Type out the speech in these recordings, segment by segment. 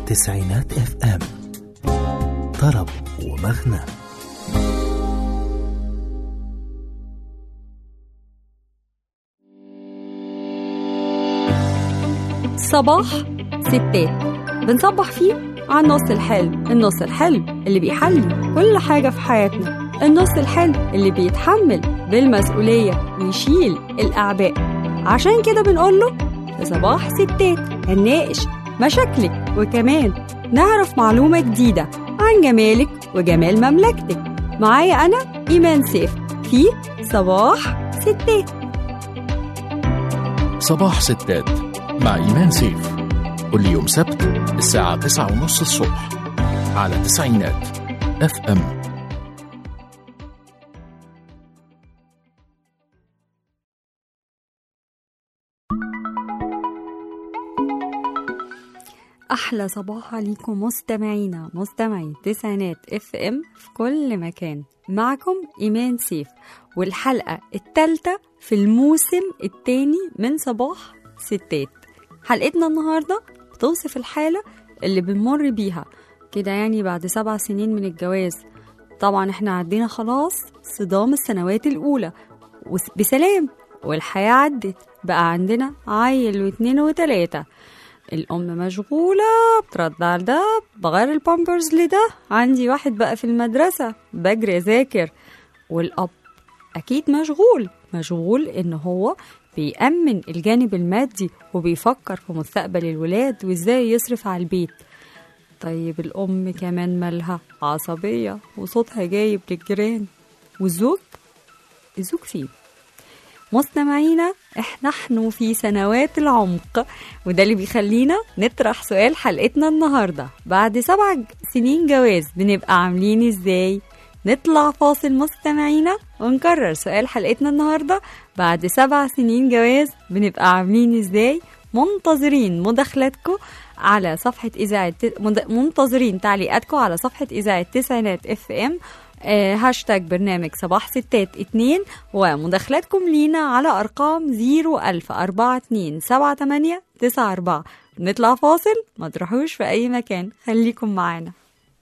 تسعينات اف ام طرب ومغنى صباح ستات بنصبح فيه على النص الحلو النص الحلو اللي بيحلي كل حاجة في حياتنا النص الحلو اللي بيتحمل بالمسؤولية ويشيل الأعباء عشان كده بنقول له في صباح ستات هنناقش مشاكلك وكمان نعرف معلومة جديدة عن جمالك وجمال مملكتك معايا أنا إيمان سيف في صباح ستات صباح ستات مع إيمان سيف كل يوم سبت الساعة تسعة ونص الصبح على تسعينات اف ام أحلى صباح عليكم مستمعينا مستمعي تسعينات اف ام في كل مكان معكم إيمان سيف والحلقة التالتة في الموسم التاني من صباح ستات حلقتنا النهاردة بتوصف الحالة اللي بنمر بيها كده يعني بعد سبع سنين من الجواز طبعا احنا عدينا خلاص صدام السنوات الأولى وس- بسلام والحياة عدت بقى عندنا عيل واتنين وتلاتة الأم مشغولة بترضع ده بغير البامبرز لده عندي واحد بقى في المدرسة بجري أذاكر والأب أكيد مشغول مشغول إن هو بيأمن الجانب المادي وبيفكر في مستقبل الولاد وإزاي يصرف على البيت طيب الأم كمان مالها عصبية وصوتها جايب للجيران والزوج الزوج فين مستمعينا احنا نحن في سنوات العمق وده اللي بيخلينا نطرح سؤال حلقتنا النهارده بعد سبع ج- سنين جواز بنبقى عاملين ازاي نطلع فاصل مستمعينا ونكرر سؤال حلقتنا النهارده بعد سبع سنين جواز بنبقى عاملين ازاي منتظرين مداخلاتكم على صفحة إذاعة مد- منتظرين تعليقاتكم على صفحة إذاعة تسعينات اف ام آه، هاشتاج برنامج صباح ستات اتنين ومداخلاتكم لينا على أرقام زيرو ألف أربعة اتنين سبعة تمانية تسعة أربعة نطلع فاصل ما تروحوش في أي مكان خليكم معانا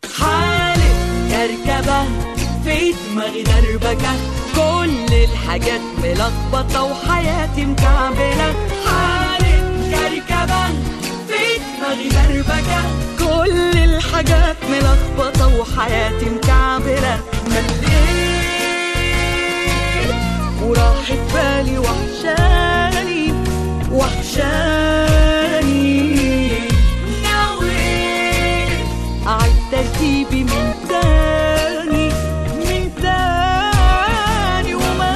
حالق كركبة في دماغي دربكة كل الحاجات ملخبطة وحياتي مكعبلة حالق كركبة في دماغي دربكة كل الحاجات ملخبطة وحياتي مكعبلة مليت وراحت بالي وحشاني وحشاني نويت أعيد ترتيبي من تاني من تاني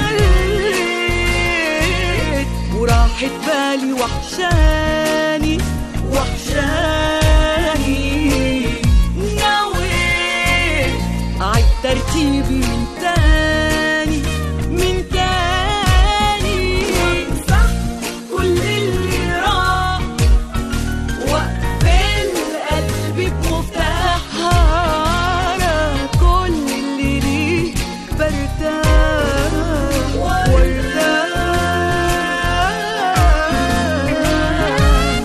ومليت وراحت بالي وحشاني وحشاني نويت أعيد ترتيبي من تاني من تاني وامسح كل اللي راح واقفل قلبي بمفتاحها على كل اللي ليه برتاح وارتاح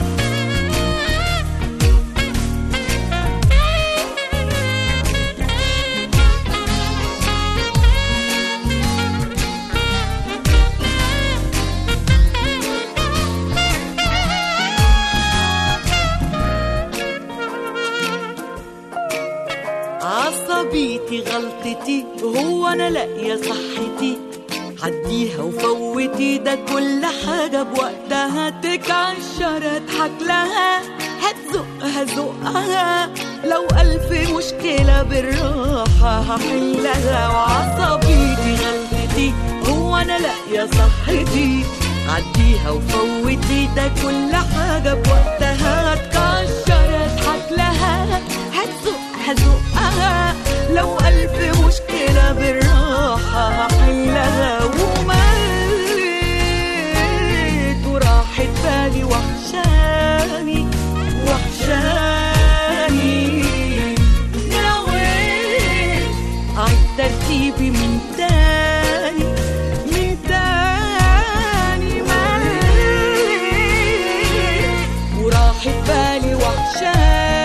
عصبيتي غلطتي هو انا لاقيه صحتي عديها وفوتي ده كل حاجة بوقتها تكعشر اضحك لها هتزقها زقها لو ألف مشكلة بالراحة هحلها وعصبيتي غلطتي هو أنا لاقية صحتي عديها وفوتي ده كل حاجة بوقتها هتكشر اضحك لها هتزقها زقها لو ألف مشكلة بالراحة هحلها ومليت وراحت بالي وحشاني وحشاني نويت عيد ترتيبي من تاني من تاني مليت وراحت بالي وحشاني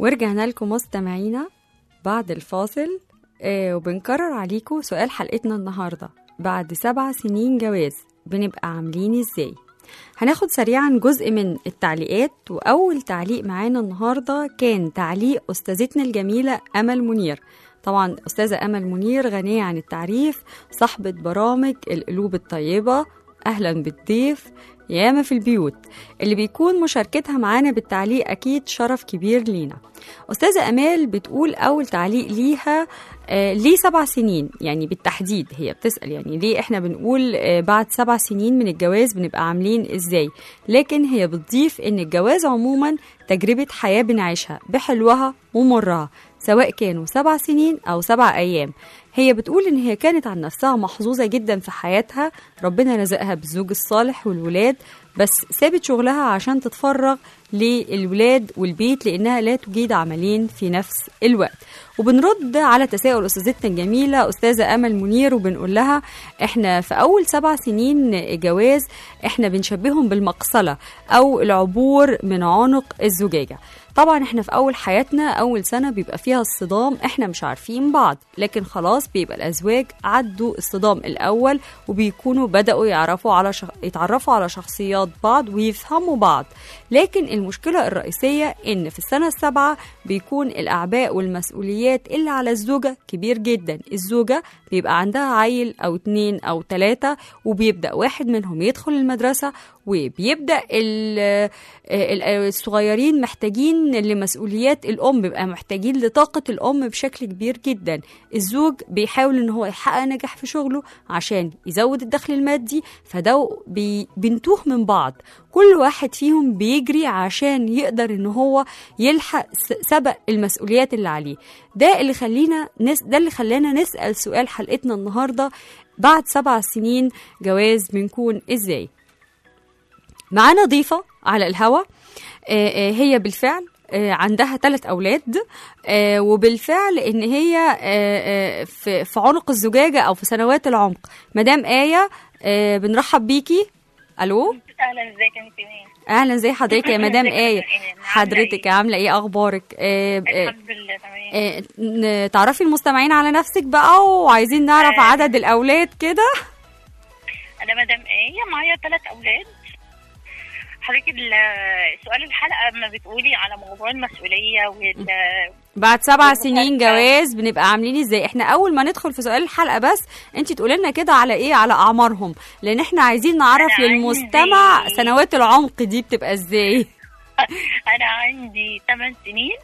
ورجعنا لكم مستمعينا بعد الفاصل آه وبنكرر عليكم سؤال حلقتنا النهاردة بعد سبع سنين جواز بنبقى عاملين ازاي هناخد سريعا جزء من التعليقات وأول تعليق معانا النهاردة كان تعليق أستاذتنا الجميلة أمل منير طبعا أستاذة أمل منير غنية عن التعريف صاحبة برامج القلوب الطيبة أهلا بالضيف ياما في البيوت اللي بيكون مشاركتها معانا بالتعليق أكيد شرف كبير لينا أستاذة أمال بتقول أول تعليق ليها آه ليه سبع سنين يعني بالتحديد هي بتسأل يعني ليه إحنا بنقول آه بعد سبع سنين من الجواز بنبقى عاملين إزاي لكن هي بتضيف إن الجواز عموما تجربة حياة بنعيشها بحلوها ومرها سواء كانوا سبع سنين أو سبع أيام هي بتقول إن هي كانت عن نفسها محظوظة جدا في حياتها ربنا رزقها بالزوج الصالح والولاد بس سابت شغلها عشان تتفرغ للولاد والبيت لأنها لا تجيد عملين في نفس الوقت وبنرد على تساؤل أستاذتنا الجميلة أستاذة أمل منير وبنقول لها إحنا في أول سبع سنين جواز إحنا بنشبههم بالمقصلة أو العبور من عنق الزجاجة طبعا احنا في اول حياتنا اول سنه بيبقى فيها الصدام احنا مش عارفين بعض لكن خلاص بيبقى الازواج عدوا الصدام الاول وبيكونوا بداوا يعرفوا على شخ... يتعرفوا على شخصيات بعض ويفهموا بعض لكن المشكله الرئيسيه ان في السنه السابعه بيكون الاعباء والمسؤوليات اللي على الزوجه كبير جدا الزوجه بيبقى عندها عيل او اتنين او تلاته وبيبدا واحد منهم يدخل المدرسه وبيبدا الصغيرين محتاجين لمسؤوليات الام بيبقى محتاجين لطاقه الام بشكل كبير جدا الزوج بيحاول ان هو يحقق نجاح في شغله عشان يزود الدخل المادي فده بي بنتوه من بعض كل واحد فيهم بيجري عشان يقدر ان هو يلحق سبق المسؤوليات اللي عليه ده اللي خلينا نس ده اللي خلانا نسال سؤال حلقتنا النهارده بعد سبع سنين جواز بنكون ازاي معانا ضيفة على الهوا هي بالفعل عندها ثلاث أولاد وبالفعل إن هي في عنق الزجاجة أو في سنوات العمق مدام آية بنرحب بيكي ألو اهلا ازيك يا ميمي أهلا زي حضرتك يا مدام ازيك يا آية مدام إيمان؟ عاملة حضرتك إيه؟ عاملة إيه أخبارك الحمد لله تمام تعرفي المستمعين على نفسك بقى وعايزين نعرف آه. عدد الأولاد كده انا مدام ايه معايا ثلاث اولاد حضرتك ال- سؤال الحلقه لما بتقولي على موضوع المسؤوليه وال بعد سبع والمشاركة. سنين جواز بنبقى عاملين ازاي احنا اول ما ندخل في سؤال الحلقه بس انت تقولي لنا كده على ايه على اعمارهم لان احنا عايزين نعرف أنا للمستمع عندي- سنوات العمق دي بتبقى ازاي انا عندي 8 سنين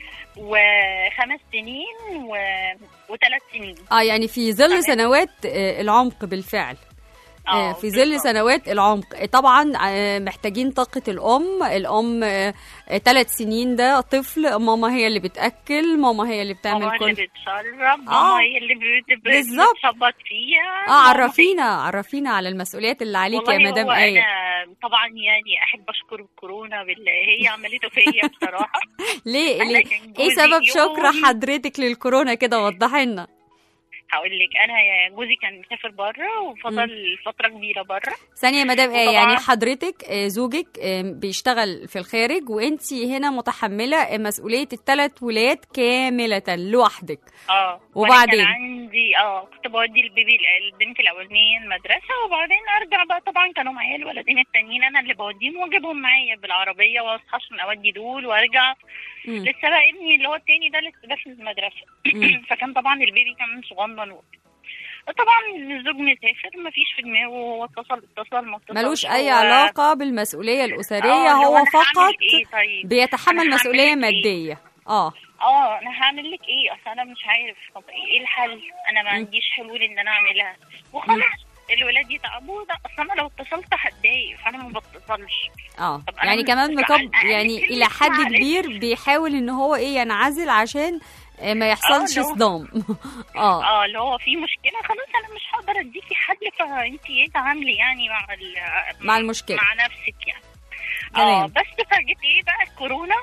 وخمس سنين و... وثلاث سنين اه يعني في ظل تمام. سنوات آه، العمق بالفعل آه، آه، في ظل بالظبط. سنوات العمق آه، طبعا آه، محتاجين طاقة الأم الأم ثلاث سنين ده طفل ماما هي اللي بتأكل ماما هي اللي بتعمل ماما كل اللي بتشرب آه. ماما هي اللي بت- بت- بالظبط. بتشبط فيها اه ماما هي- عرفينا عرفينا على المسؤوليات اللي عليك يا والله مدام هو آية انا طبعا يعني احب اشكر الكورونا باللي هي عملته فيا بصراحه ليه أنا ليه كان ايه جوزي سبب شكر يوم- حضرتك للكورونا كده وضحي لنا هقول لك انا يا جوزي كان مسافر بره وفضل فتره كبيره بره ثانية يا مدام ايه وطبعاً- يعني حضرتك آه، زوجك آه، بيشتغل في الخارج وانت هنا متحملة آه، مسؤولية الثلاث ولاد كاملة لوحدك اه وبعدين؟ وأنا كان عندي اه كنت بودي البيبي البنت الاولانيه المدرسه وبعدين ارجع بقى طبعا كانوا معايا الولدين التانيين انا اللي بوديهم واجيبهم معايا بالعربيه واصحى عشان اودي دول وارجع مم. لسه بقى ابني اللي هو التاني ده لسه داخل المدرسه مم. فكان طبعا البيبي كان صغنن وقت. طبعا الزوج مسافر مفيش في دماغه هو اتصل اتصل ما اتصلش ملوش اي هو- علاقة بالمسؤولية آه، الأسرية اللي هو أنا هعمل فقط ايه طيب بيتحمل أنا مسؤولية هعمل لك إيه؟ مادية اه اه انا هعمل لك ايه اصل انا مش عارف طب ايه الحل انا ما مم. عنديش حلول ان انا اعملها وخلاص الولاد يتعبوا ده اصل انا لو اتصلت هتضايق فانا ما بتصلش اه طب أنا يعني مش- كمان على مكب الأقل يعني كلمة إلى حد معلش. كبير بيحاول ان هو ايه ينعزل عشان آه، ما يحصلش اللي هو- صدام اه اه اللي هو في مشكله خلاص انا مش هقدر اديكي حل فانت ايه تعاملي يعني مع ال- مع المشكلة. مع نفسك يعني تمام. اه بس فجت ايه بقى الكورونا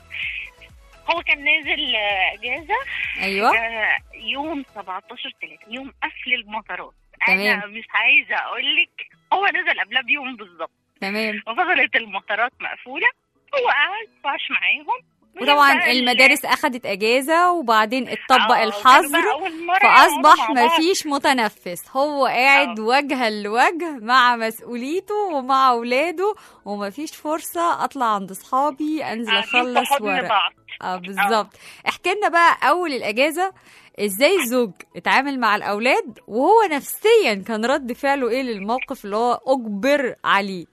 هو كان نازل آه، اجازه ايوه آه، يوم 17 3 يوم قفل المطارات تمام. انا مش عايزه اقول لك هو نزل قبلها بيوم بالظبط تمام وفضلت المطارات مقفوله هو قعد وعاش معاهم وطبعا بقى ال- المدارس اخدت اجازه وبعدين اتطبق آه، الحظر كانوا بقى أول مرة يقعدوا فاصبح مع بعض. مفيش متنفس هو قاعد وجها لوجه مع مسؤوليته ومع اولاده ومفيش فرصه اطلع عند اصحابي انزل قاعدين في اخلص حضن ورق بعض. اه بالظبط احكي لنا بقى اول الاجازه ازاي الزوج اتعامل مع الاولاد وهو نفسيا كان رد فعله ايه للموقف اللي هو اجبر عليه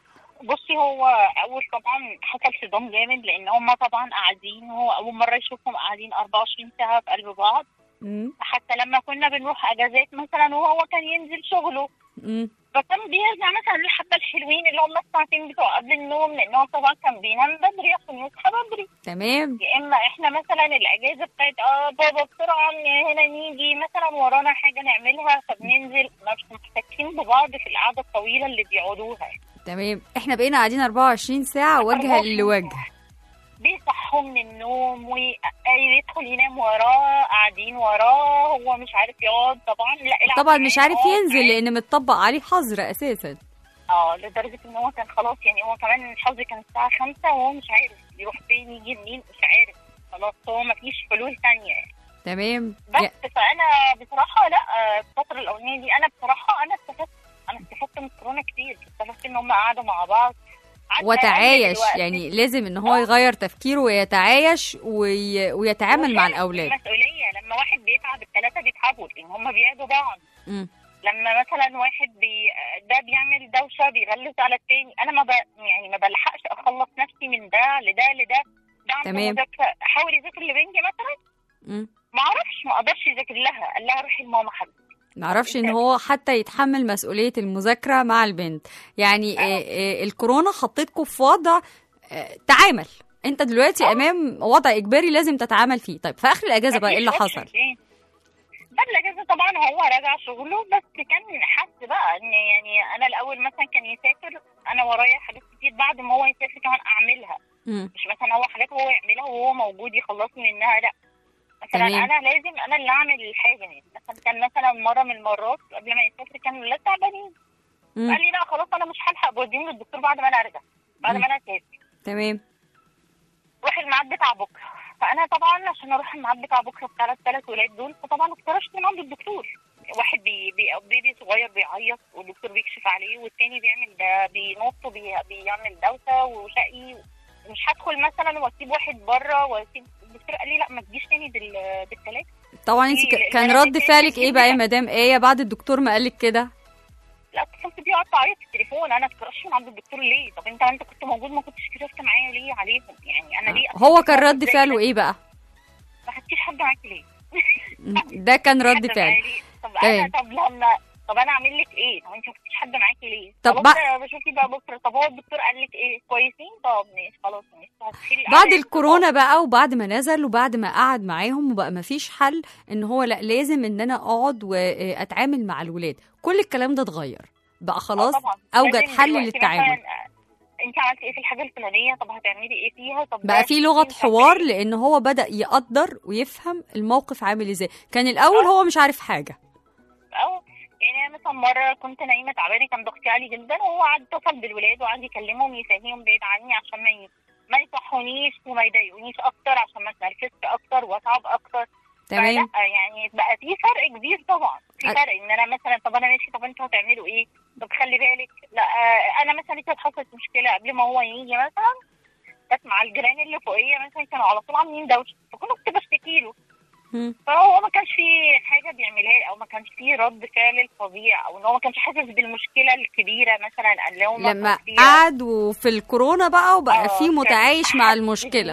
بصي هو اول طبعا حصل صدام جامد لان هم طبعا قاعدين وهو اول مره يشوفهم قاعدين 24 ساعه في قلب بعض مم. حتى لما كنا بنروح اجازات مثلا وهو كان ينزل شغله مم. فكان بيرجع مثلا للحبه الحلوين اللي هم الساعتين بتوع قبل النوم لان هو طبعا كان بينام بدري عشان يصحى بدري تمام يا اما احنا مثلا الاجازه بتاعت اه بابا بسرعه هنا نيجي مثلا ورانا حاجه نعملها فبننزل مش محتكين ببعض في القعده الطويله اللي بيقعدوها يعني. تمام احنا بقينا قاعدين 24 ساعه وجها 24 لوجه بيصحوا من النوم ويدخل ينام وراه قاعدين وراه هو مش عارف يقعد طبعا لا العب طبعا مش معاه، عارف اقعد ينزل معاه. لان متطبق عليه حظر اساسا اه لدرجه ان هو كان خلاص يعني هو كمان الحظ كان الساعه 5 وهو مش عارف يروح فين يجي منين مش عارف خلاص هو مفيش حلول تانية يعني تمام بس يا- فانا بصراحه لا آه، الفتره الاولانيه دي انا بصراحه انا استفدت انا استفدت من كورونا كتير استفدت ان هم قعدوا مع بعض قعدنا وتعايش دلوقتي. يعني لازم ان هو يغير تفكيره ويتعايش وي... ويتعامل مع وشايف الاولاد المسؤوليه لما واحد بيتعب الثلاثه بيتعبوا لان هم بيعدوا بعض مم. لما مثلا واحد بي ده بيعمل دوشه بيغلس على التاني انا ما ب... يعني ما بلحقش اخلص نفسي من ده لده لده ده عنده تمام. مذاكره حاول يذاكر لبنتي مثلا مم. ما اعرفش ما اقدرش يذاكر لها قال لها روحي لماما حبيبتي معرفش ان هو حتى يتحمل مسؤولية المذاكرة مع البنت يعني آه، آه، الكورونا حطيتكم في وضع آه، تعامل انت دلوقتي امام وضع اجباري لازم تتعامل فيه طيب في اخر الاجازة بقى ايه اللي مفيش حصل option تاني. بعد الاجازه طبعا هو راجع شغله بس كان حس بقى ان يعني انا الاول مثلا كان يسافر انا ورايا حاجات كتير بعد ما هو يسافر كمان اعملها مم. مش مثلا هو حاجات هو يعملها وهو موجود يخلصني منها لا مثلا تمام. انا لازم انا اللي اعمل الحاجه يعني مثلا كان مثلا مره من المرات قبل ما يسافر كان الولاد تعبانين مم. قال لي لا خلاص انا مش هلحق بوديهم للدكتور بعد ما انا ارجع بعد مم. ما انا اسافر تمام روح الميعاد بتاع بكره فانا طبعا عشان اروح الميعاد بتاع بكره بتاع الثلاث ولاد دول فطبعا افترشت من عند الدكتور واحد بي بي بيبي صغير بيعيط والدكتور بيكشف عليه والتاني بيعمل ده بينط وبي بيعمل دوشه وشقي مش هدخل مثلا واسيب واحد بره واسيب الدكتور قال لي لا ما تجيش تاني بال بالثلاثه طبعا انت إيه، ك- كان البنات رد التانية فعلك ايه بقى يا كده. مدام ايه بعد الدكتور ما قالك كده لا اتصلت بيه قعدت اعيط في التليفون انا اتكرشت من عند الدكتور ليه طب انت انت كنت موجود ما كنتش كشفت معايا ليه عليهم يعني انا ليه هو كان رد إزاي فعله كده؟ ايه بقى ما خدتيش حد معاكي ليه ده كان رد حد فعل معايا ليه؟ طب تمام. انا طب لما طب انا اعمل لك ايه؟ طب انت ما كنتيش حد معاكي ليه؟ طب خلاص بقى- بشوفي بقى بكره طب هو الدكتور قال لك ايه؟ كويسين؟ طب ماشي خلاص ماشي هتشيلي بعد عليا. الكورونا بقى وبعد ما نزل وبعد ما قعد معاهم وبقى ما فيش حل ان هو لا لازم ان انا اقعد واتعامل مع الولاد كل الكلام ده اتغير بقى خلاص آه طبعاً. اوجد لازم حل دلوقتي للتعامل مثلاً، آه، انت عملتي ايه في الحاجه الفلانيه طب هتعملي ايه فيها طب بقى ده في لغه انت حوار هتعملي لان هو بدا يقدر ويفهم الموقف عامل ازاي كان الاول هو مش عارف حاجه او يعني انا مثلا مره كنت نايمه تعبانه كان ضغطي عالي جدا وهو قعد اتصل بالولاد وقعد يكلمهم يسهيهم بعيد عني عشان ما ي... ما يصحونيش وما يضايقونيش اكتر عشان ما اتنرفزش اكتر واتعب اكتر تمام فلا يعني بقى في فرق كبير طبعا في أ- فرق ان انا مثلا طب انا ماشي طب انتوا هتعملوا ايه طب خلي بالك لا آه، انا مثلا كانت حصلت مشكله قبل ما هو يجي مثلا كانت مع الجيران اللي فوقيه مثلا كانوا على طول عاملين دوشه فكنت بشتكي له مم. فهو ما كانش في حاجه بيعملها او ما كانش في رد فعل فظيع او ان هو ما كانش حاسس بالمشكله الكبيره مثلا اللي هو لما قعد وفي الكورونا بقى وبقى في متعايش مع المشكله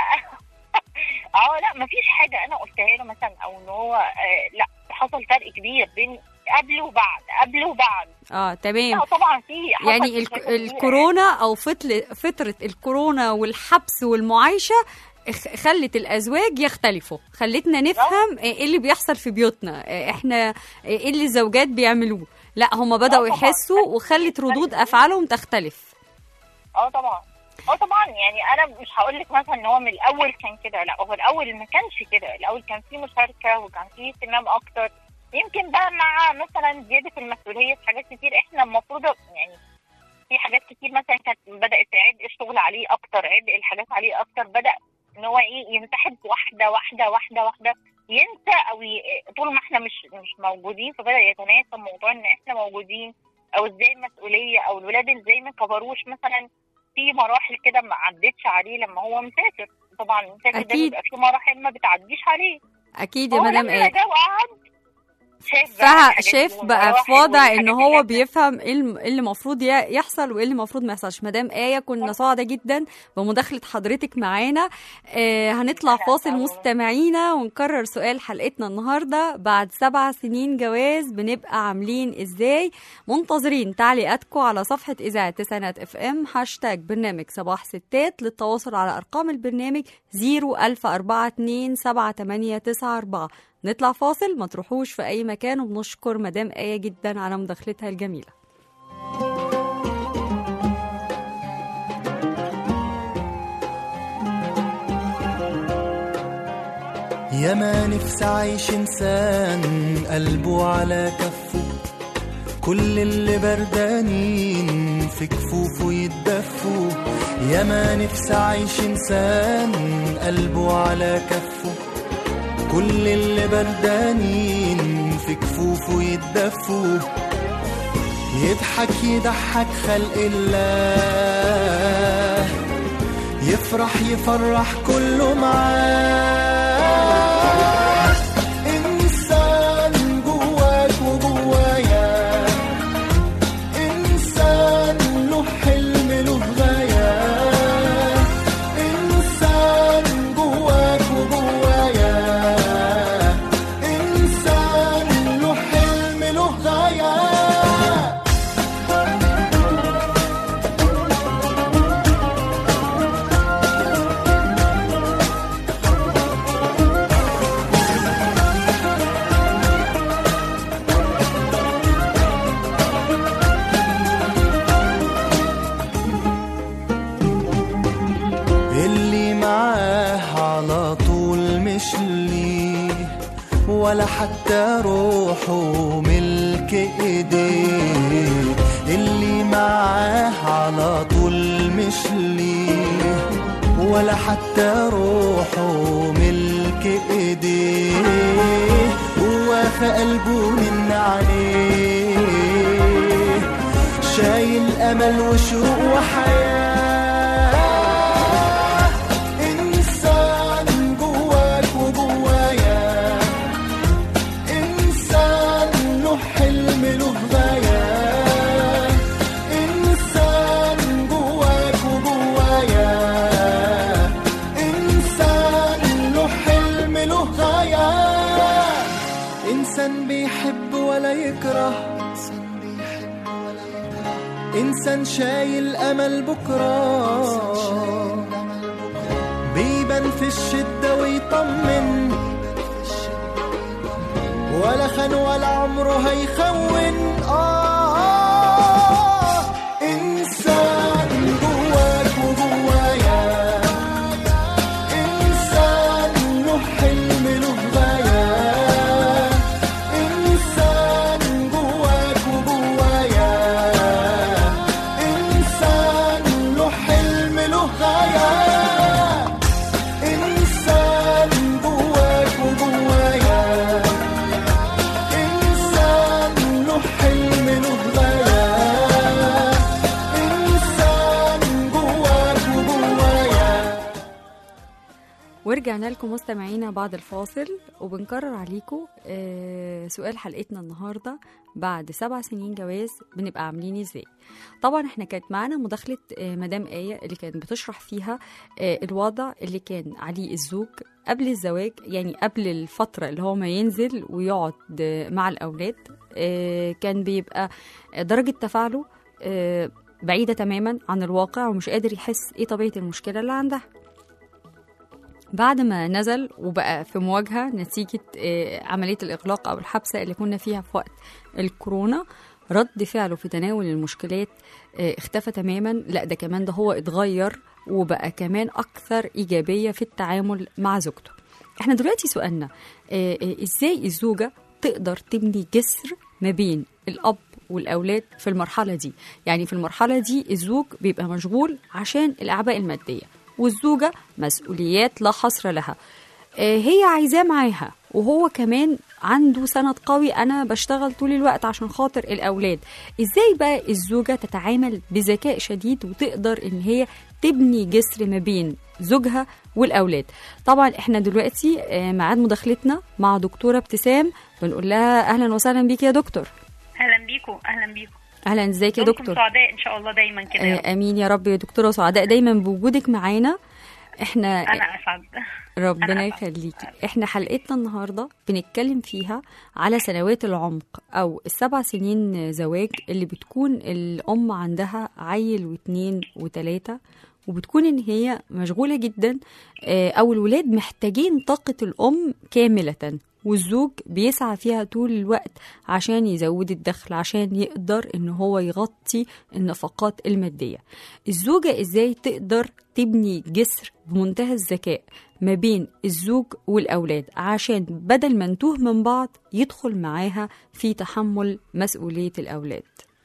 اه لا ما فيش حاجه انا قلتها له مثلا او ان هو آه لا حصل فرق كبير بين قبل وبعد قبل وبعد اه تمام لا طبعا في حصل يعني مشاكل الك- كبيرة. الكورونا او فتل- فتره الكورونا والحبس والمعايشه اخ- خلت الازواج يختلفوا خلتنا نفهم ايه اللي بيحصل في بيوتنا إيه احنا ايه اللي الزوجات بيعملوه لا هم بداوا طبعاً. يحسوا وخلت ردود افعالهم تختلف اه طبعا اه طبعا يعني انا مش هقول لك مثلا ان هو من الاول كان كده لا هو الاول ما كانش كده الاول كان في مشاركه وكان في اهتمام اكتر يمكن بقى مع مثلا زياده المسؤوليه في حاجات كتير احنا المفروض يعني في حاجات كتير مثلا كانت بدات عبء الشغل عليه اكتر عبء الحاجات عليه اكتر بدا ان هو ايه ينسحب واحده واحده واحده واحده ينسى او ي... طول ما احنا مش مش موجودين فبدا يتناسى موضوع ان احنا موجودين او ازاي المسؤوليه او الولاد ازاي ما كبروش مثلا في مراحل كده ما عدتش عليه لما هو مسافر طبعا المسافر ده أكيد. بيبقى في مراحل ما بتعديش عليه اكيد يا هو مدام لما ايه جه وقعد شاف بقى فا الحاجات دي شاف بقى في والمراحل وضع ان والحاجات هو اللي بيفهم ايه الم- إيه اللي المفروض ي- يحصل وايه اللي المفروض ما يحصلش مدام ايه كنا سعداء جدا بمداخله حضرتك معانا آه هنطلع أهلا فاصل وسهلا. مستمعينا ونكرر سؤال حلقتنا النهارده بعد سبع سنين جواز بنبقى عاملين ازاي منتظرين تعليقاتكم على صفحه اذاعه تسعينات اف ام هاشتاج برنامج صباح ستات للتواصل على ارقام البرنامج 010427894 نطلع فاصل ما تروحوش في اي مكان وبنشكر مدام ايه جدا على مداخلتها الجميله يا ما نفسي عايش انسان قلبه على كفه كل اللي بردانين في كفوفه يتدفوا يا ما نفسي عايش انسان قلبه على كفه كل اللي بردانين في كفوفه يتدفوا يضحك يضحك خلق الله يفرح يفرح كله معاه إنسان جواك وجوايا إنسان له حلم له غاية إنسان جواك وجوايا إنسان له حلم له غاية اللي معاه على طول مش ليه ولا حتى روحه ملك ايديه اللي معاه على طول مش ليه ولا حتى روحه ملك ايديه هو في قلبه من عليه شايل امل وشوق وحياه انسان جواك وجوايا انسان له حلم له غايه انسان جواك وجوايا انسان له حلم له غايه انسان بيحب ولا يكره انسان شايل امل بكره بيبان في الشده ويطمن ولا خان ولا عمره هيخون آه إنسان جواك وجوايا إنسان له حلم له غاية إنسان جواك وجوايا إنسان له حلم له غاية إنسان جواك وجوايا إنسان له حلم له غاية إنسان جواك وجوايا ورجعنا لكم مستمعينا بعد الفاصل وبنكرر عليكم آه سؤال حلقتنا النهارده بعد سبع سنين جواز بنبقى عاملين ازاي طبعا احنا كانت معانا مداخله آه مدام ايه اللي كانت بتشرح فيها آه الوضع اللي كان عليه الزوج قبل الزواج يعني قبل الفتره اللي هو ما ينزل ويقعد آه مع الاولاد آه كان بيبقى درجه تفاعله آه بعيده تماما عن الواقع ومش قادر يحس ايه طبيعه المشكله اللي عندها بعد ما نزل وبقى في مواجهة نتيجة آه، عملية الإغلاق أو الحبسة اللي كنا فيها في وقت الكورونا رد فعله في تناول المشكلات آه، اختفى تماما لا ده كمان ده هو اتغير وبقى كمان أكثر إيجابية في التعامل مع زوجته احنا دلوقتي سؤالنا آه، آه، ازاي الزوجة تقدر تبني جسر ما بين الأب والأولاد في المرحلة دي يعني في المرحلة دي الزوج بيبقى مشغول عشان الأعباء المادية والزوجة مسؤوليات لا حصر لها آه، هي عايزاه معاها وهو كمان عنده سند قوي انا بشتغل طول الوقت عشان خاطر الاولاد ازاي بقى الزوجه تتعامل بذكاء شديد وتقدر ان هي تبني جسر ما بين زوجها والاولاد طبعا احنا دلوقتي آه، ميعاد مداخلتنا مع دكتوره ابتسام بنقول لها اهلا وسهلا بيك يا دكتور اهلا بيكم اهلا بيكم اهلا ازيك يا دمتم دكتور سعداء ان شاء الله دايما كده يا رب. آه، امين يا رب يا دكتوره سعداء دايما بوجودك معانا احنا انا اسعد ربنا أنا يخليكي احنا حلقتنا النهارده بنتكلم فيها على سنوات العمق او السبع سنين زواج اللي بتكون الام عندها عيل واتنين وتلاته وبتكون ان هي مشغوله جدا آه، او الولاد محتاجين طاقه الام كامله والزوج بيسعى فيها طول الوقت عشان يزود الدخل عشان يقدر ان هو يغطي النفقات الماديه الزوجه ازاي تقدر تبني جسر بمنتهى الذكاء ما بين الزوج والاولاد عشان بدل ما نتوه من بعض يدخل معاها في تحمل مسؤوليه الاولاد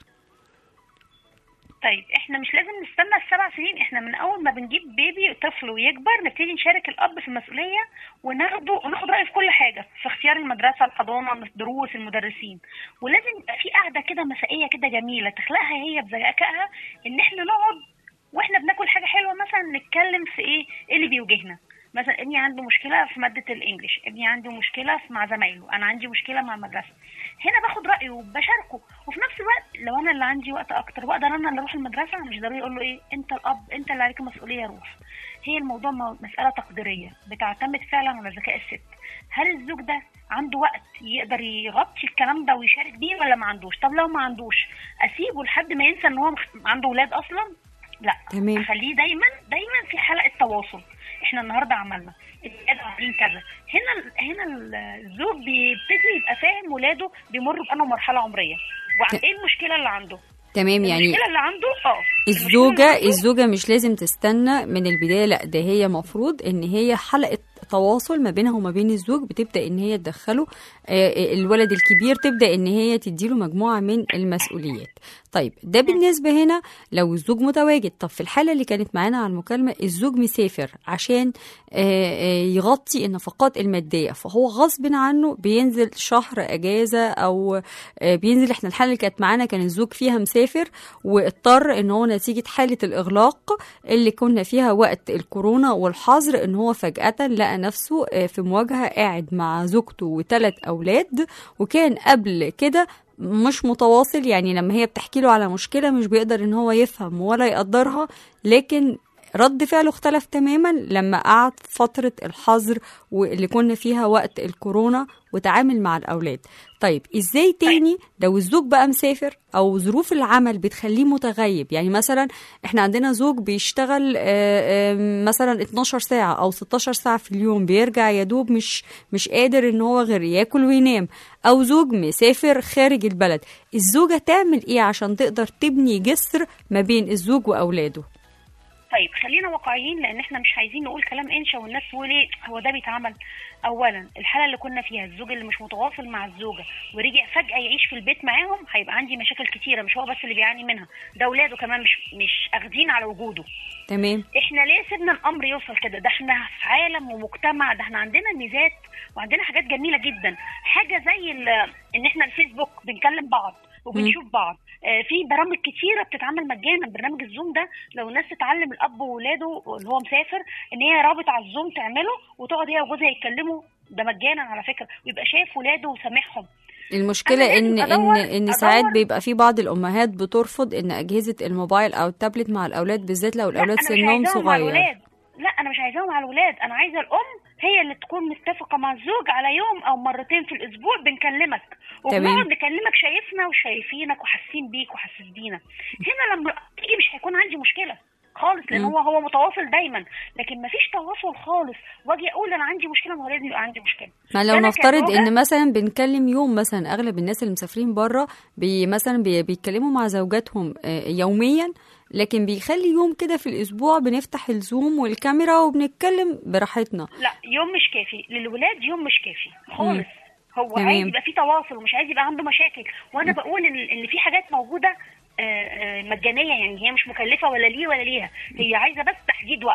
طيب احنا مش لازم نستنى السبع سنين احنا من اول ما بنجيب بيبي طفل ويكبر نبتدي نشارك الاب في المسؤوليه وناخده وناخد رايه في كل حاجه في اختيار المدرسه الحضانه الدروس المدرسين ولازم يبقى في قاعده كده مسائيه كده جميله تخلقها هي بذكائها ان احنا نقعد واحنا بناكل حاجه حلوه مثلا نتكلم في ايه ايه اللي بيواجهنا مثلا ابني عنده مشكله في ماده الانجليش ابني عنده مشكله في- مع زمايله انا عندي مشكله مع المدرسه هنا باخد رايه وبشاركه وفي نفس الوقت لو انا اللي عندي وقت اكتر واقدر انا اللي اروح المدرسه مش ضروري اقول له ايه انت الاب انت اللي عليك المسؤوليه روح هي الموضوع مو- مساله تقديريه بتعتمد فعلا على ذكاء الست هل الزوج ده عنده وقت يقدر يغطي الكلام ده ويشارك بيه ولا ما عندوش طب لو ما عندوش اسيبه لحد ما ينسى ان هو مخ- عنده ولاد اصلا لا تمام. اخليه دايما دايما في حلقه تواصل احنا النهارده عملنا الولاد عاملين كذا هنا ال- هنا ال- الزوج بيبتدي يبقى فاهم ولاده بيمروا بأنه مرحله عمريه وعن ايه المشكله اللي عنده تمام يعني المشكله اللي عنده اه المشكلة اللي الزوجة عنده- الزوجة مش لازم تستنى من البداية لا ده هي مفروض ان هي حلقة تواصل ما بينها وما بين الزوج بتبدأ ان هي تدخله آه، الولد الكبير تبدأ ان هي تديله مجموعة من المسؤوليات طيب ده بالنسبة هنا لو الزوج متواجد طب في الحالة اللي كانت معانا على المكالمة الزوج مسافر عشان آه، آه، يغطي النفقات المادية فهو غصب عنه بينزل شهر أجازة أو آه، بينزل احنا الحالة اللي كانت معانا كان الزوج فيها مسافر واضطر ان هو نتيجة حالة الإغلاق اللي كنا فيها وقت الكورونا والحظر ان هو فجأة لقى نفسه آه، في مواجهة قاعد مع زوجته وثلاث أولاد وكان قبل كده مش متواصل يعني لما هي بتحكي له على مشكلة مش بيقدر ان هو يفهم ولا يقدرها لكن رد فعله اختلف تماما لما قعد فترة الحظر واللي كنا فيها وقت الكورونا وتعامل مع الأولاد طيب ازاي تاني لو الزوج بقى مسافر او ظروف العمل بتخليه متغيب يعني مثلا احنا عندنا زوج بيشتغل آه، آه، مثلا 12 ساعة او 16 ساعة في اليوم بيرجع يدوب مش مش قادر ان هو غير ياكل وينام او زوج مسافر خارج البلد الزوجة تعمل ايه عشان تقدر تبني جسر ما بين الزوج واولاده طيب خلينا واقعيين لان احنا مش عايزين نقول كلام انشا والناس تقول ايه هو ده بيتعمل اولا الحاله اللي كنا فيها الزوج اللي مش متواصل مع الزوجه ورجع فجاه يعيش في البيت معاهم هيبقى عندي مشاكل كتيره مش هو بس اللي بيعاني منها ده اولاده كمان مش مش اخدين على وجوده تمام احنا ليه سيبنا الامر يوصل كده ده احنا في عالم ومجتمع ده احنا عندنا ميزات وعندنا حاجات جميله جدا حاجه زي ال- ان احنا الفيسبوك بنكلم بعض وبنشوف بعض آه، في برامج كتيره بتتعمل مجانا برنامج الزوم ده لو الناس تتعلم الاب وولاده اللي هو مسافر ان هي رابط على الزوم تعمله وتقعد هي وجوزها يتكلموا ده مجانا على فكره ويبقى شايف ولاده وسامعهم المشكلة أنا ان لازم ان أدور- ان ساعات أدور. بيبقى في بعض الامهات بترفض ان اجهزة الموبايل او التابلت مع الاولاد بالذات لو لا، الاولاد أنا مش سنهم عايزاهم مع صغير الولاد. لا انا مش عايزاهم على الولاد انا عايزه الام هي اللي تكون متفقه مع الزوج على يوم او مرتين في الاسبوع بنكلمك وبنقعد نكلمك شايفنا وشايفينك وحاسين بيك وحاسس بينا هنا لما تيجي مش هيكون عندي مشكله خالص لان مم. هو هو متواصل دايما لكن مفيش تواصل خالص واجي اقول انا عندي مشكله ما هو لازم يبقى عندي مشكله ما لو أنا نفترض كزوجة- ان مثلا بنكلم يوم مثلا اغلب الناس اللي مسافرين بره بي مثلا بي بيتكلموا مع زوجاتهم آه، يوميا لكن بيخلي يوم كده في الاسبوع بنفتح الزوم والكاميرا وبنتكلم براحتنا لا يوم مش كافي للولاد يوم مش كافي خالص هو تمام. عايز يبقى في تواصل ومش عايز يبقى عنده مشاكل وانا بقول ان ان في حاجات موجوده آه، آه، مجانيه يعني هي مش مكلفه ولا ليه ولا ليها هي عايزه بس تحديد وقت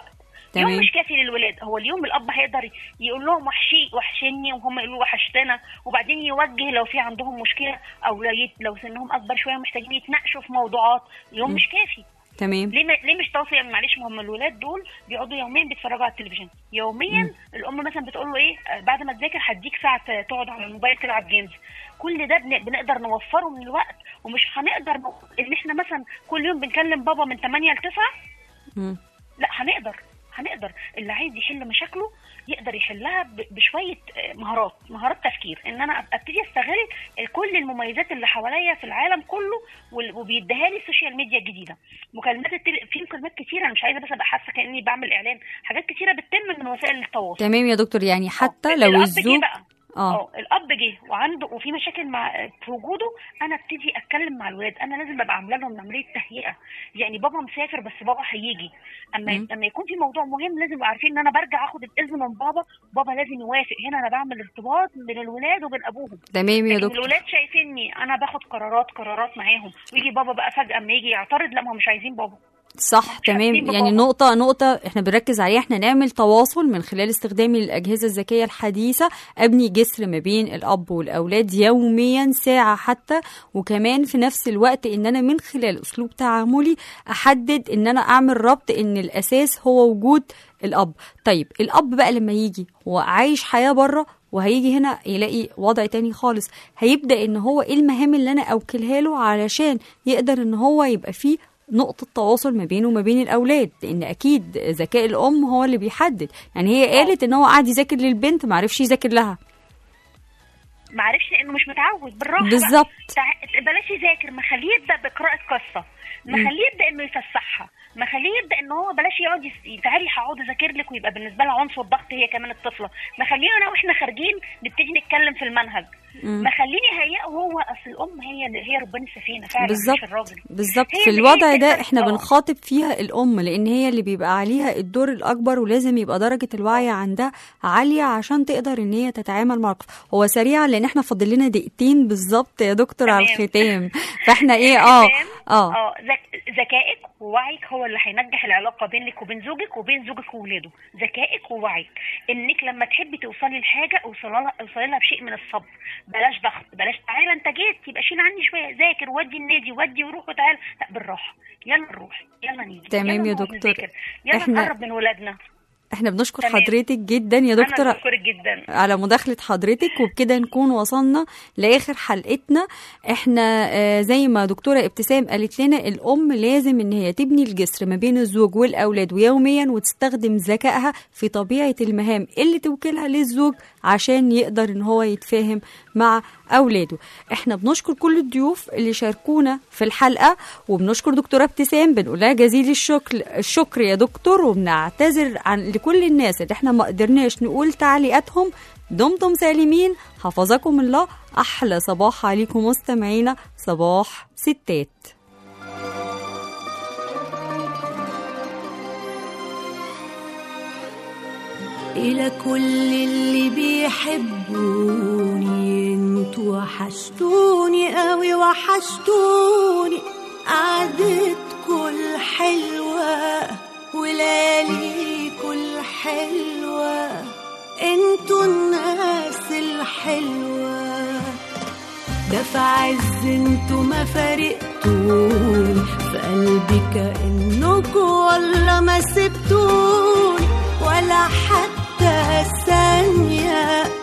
تمام. يوم مش كافي للولاد هو اليوم الاب هيقدر يقول لهم وحشي وحشني وهم يقولوا وحشتنا وبعدين يوجه لو في عندهم مشكله او لو يت- لو سنهم اكبر شويه محتاجين يتناقشوا في موضوعات اليوم مش كافي تمام ليه ما ليه مش توصي يعني معلش ما هم الولاد دول بيقعدوا يوميا بيتفرجوا على التلفزيون يوميا الام مثلا بتقول له ايه آه، بعد ما تذاكر هديك ساعه ت- تقعد على الموبايل تلعب جيمز كل ده بن- بنقدر نوفره من الوقت ومش هنقدر نقول ان احنا مثلا كل يوم بنكلم بابا من 8 ل 9 مم. لا هنقدر هنقدر اللي عايز يحل مشاكله يقدر يحلها ب- بشويه آه، مهارات مهارات تفكير ان انا أب- ابتدي استغل كل المميزات اللي حواليا في العالم كله وال- وبيديها لي السوشيال ميديا الجديده مكالمات التل... في مكالمات كتيره انا مش عايزه بس ابقى حاسه كاني بعمل اعلان حاجات كتيره بتتم من وسائل التواصل تمام يا دكتور يعني حتى آه، لو الأب جه الزوج بقى اه اه الاب جه وعنده وفي مشاكل مع في وجوده انا ابتدي اتكلم مع الولاد انا لازم ابقى عامله لهم عمليه تهيئه يعني بابا مسافر بس بابا هيجي اما مم. اما يكون في موضوع مهم لازم يبقوا عارفين ان انا برجع اخد الاذن من بابا بابا لازم يوافق هنا انا بعمل ارتباط بين الولاد وبين ابوهم تمام يا لكن دكتور الولاد شايفيني انا باخد قرارات قرارات معاهم ويجي بابا بقى فجاه اما يجي يعترض لا ما هم مش عايزين بابا صح تمام حاسين يعني ببابا. نقطة نقطة احنا بنركز عليها احنا نعمل تواصل من خلال استخدامي للأجهزة الذكية الحديثة أبني جسر ما بين الأب والأولاد يوميا ساعة حتى وكمان في نفس الوقت إن أنا من خلال أسلوب تعاملي أحدد إن أنا أعمل ربط إن الأساس هو وجود الأب طيب الأب بقى لما يجي هو عايش حياة بره وهيجي هنا يلاقي وضع تاني خالص هيبدأ ان هو ايه المهام اللي انا اوكلها له علشان يقدر ان هو يبقى فيه نقطة تواصل ما بينه وما بين الأولاد لأن أكيد ذكاء الأم هو اللي بيحدد يعني هي قالت إن هو قاعد يذاكر للبنت معرفش يذاكر لها معرفش لانه مش متعود بالراحه بقى. بالظبط. تع- بلاش يذاكر ما خليه يبدا بقراءه قصه ما خليه يبدا انه يفسحها ما خليه يبدا ان هو بلاش يقعد يس- تعالي هقعد اذاكر لك ويبقى بالنسبه لها عنصر ضغط هي كمان الطفله ما خلينا انا واحنا خارجين نبتدي نتكلم في المنهج مم. ما خليني هيئه وهو اصل الام هي اللي هي ربنا السفينه فعلا بالظبط مش الراجل بالظبط هي في اللي- الوضع هي ده تقدر- احنا آه. بنخاطب فيها الام لان هي اللي بيبقى عليها الدور الاكبر ولازم يبقى درجه الوعي عندها عاليه عشان تقدر ان هي تتعامل مع القصة. هو سريعا لان احنا فاضل لنا دقيقتين بالظبط يا دكتور على تمام. الختام فاحنا ايه اه الختام، اه اه ذك- ذكائك ووعيك هو اللي هينجح العلاقه بينك وبين زوجك وبين زوجك وولاده ذكائك ووعيك انك لما تحبي توصلي لحاجه اوصلي لها اوصلي لها بشيء من الصبر بلاش ضغط بلاش تعالى انت جيت يبقى شيل عني شويه ذاكر ودي النادي ودي وروح وتعالى لا بالراحه يلا نروح يلا نيجي تمام يلا يا نقعد دكتور. نذاكر. يلا إحنا- نقرب من ولادنا احنا بنشكر تمام. حضرتك جدا يا انا دكتور بشكرك جدا على مداخلة حضرتك وبكده نكون وصلنا لآخر حلقتنا احنا آه، زي ما دكتورة ابتسام قالت لنا الأم لازم ان هي تبني الجسر ما بين الزوج والأولاد ويوميا وتستخدم ذكائها في طبيعة المهام اللي توكلها للزوج عشان يقدر ان هو يتفاهم مع أولاده احنا بنشكر كل الضيوف اللي شاركونا في الحلقة وبنشكر دكتورة ابتسام بنقول لها جزيل الشكر الشكر يا دكتور وبنعتذر عن لكل الناس اللي احنا ما قدرناش نقول تعليقاتهم دمتم سالمين حفظكم الله احلى صباح عليكم مستمعينا صباح ستات إلى كل اللي بيحبوني انتوا وحشتوني قوي وحشتوني قعدتكوا الحلوة ولياليكوا الحلوة انتوا الناس الحلوة ده في عز انتوا ما فارقتوني في قلبي كأنكوا والله ما سبتوني ولا حتى ثانية